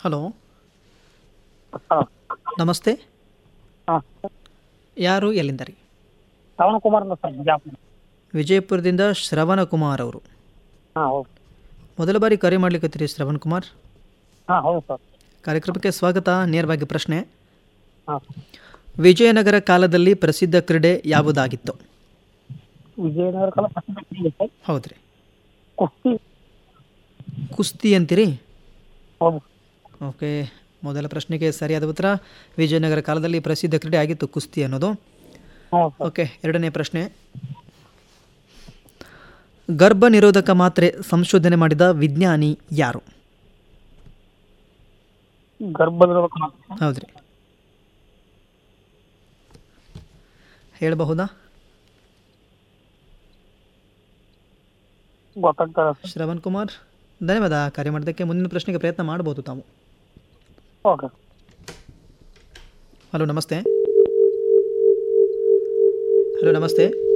hello ಹಾಂ ನಮಸ್ತೆ ಹಾಂ ಯಾರು ಎಲ್ಲಿಂದ ರೀ ಶ್ರವಣ ಕುಮಾರ್ ಅಂತ ಸರ್ ಬಿಜಾಪುರ ವಿಜಯಪುರದಿಂದ ಶ್ರವಣ ಕುಮಾರ್ ಅವರು ಹಾಂ ಹೌದು ಮೊದಲ ಬಾರಿ ಕರೆ ಮಾಡ್ಲಿಕ್ಕತ್ತೀರಿ ಶ್ರವಣ್ ಕುಮಾರ್ ಹಾಂ ಹೌದು ಸರ್ ಕಾರ್ಯಕ್ರಮಕ್ಕೆ ಸ್ವಾಗತ ನೇರವಾಗಿ ಪ್ರಶ್ನೆ ಹಾಂ ವಿಜಯನಗರ ಕಾಲದಲ್ಲಿ ಪ್ರಸಿದ್ಧ ಕ್ರೀಡೆ ಯಾವುದಾಗಿತ್ತು ವಿಜಯನಗರ ಕಾಲ ಪ್ರಸಿದ್ಧ ಕ್ರೀಡೆ ಸರ್ ಹೌದ್ರಿ ಕುಸ್ತಿ ಕುಸ್ತಿ ಅಂತೀರಿ ಹೌದು ಓಕೆ ಮೊದಲ ಪ್ರಶ್ನೆಗೆ ಸರಿಯಾದ ಉತ್ತರ ವಿಜಯನಗರ ಕಾಲದಲ್ಲಿ ಪ್ರಸಿದ್ಧ ಕ್ರೀಡೆ ಆಗಿತ್ತು ಕುಸ್ತಿ ಅನ್ನೋದು ಹ್ಞೂ ಸರ್ ಓಕೆ ಎರಡನೇ ಪ್ರಶ್ನೆ ಗರ್ಭ ನಿರೋಧಕ ಮಾತ್ರೆ ಸಂಶೋಧನೆ ಮಾಡಿದ ವಿಜ್ಞಾನಿ ಯಾರು ಗರ್ಭನಿರೋಧಕ ಹೌದ್ರಿ ಹೇಳಬಹುದಾ ಗೊತ್ತಾಗ್ತದೆ ಸರ್ ಶ್ರವಣ್ ಕುಮಾರ್ ಧನ್ಯವಾದ ಕಾರ್ಯ ಮಾಡೋದಕ್ಕೆ ಮುಂದಿನ ಪ್ರಶ್ನೆಗೆ ಪ್ರಯತ್ನ ಮಾಡ್ಬೋದು ತಾವು ಓಕೆ ಹಲೋ ನಮಸ್ತೆ ಹಲೋ ನಮಸ್ತೆ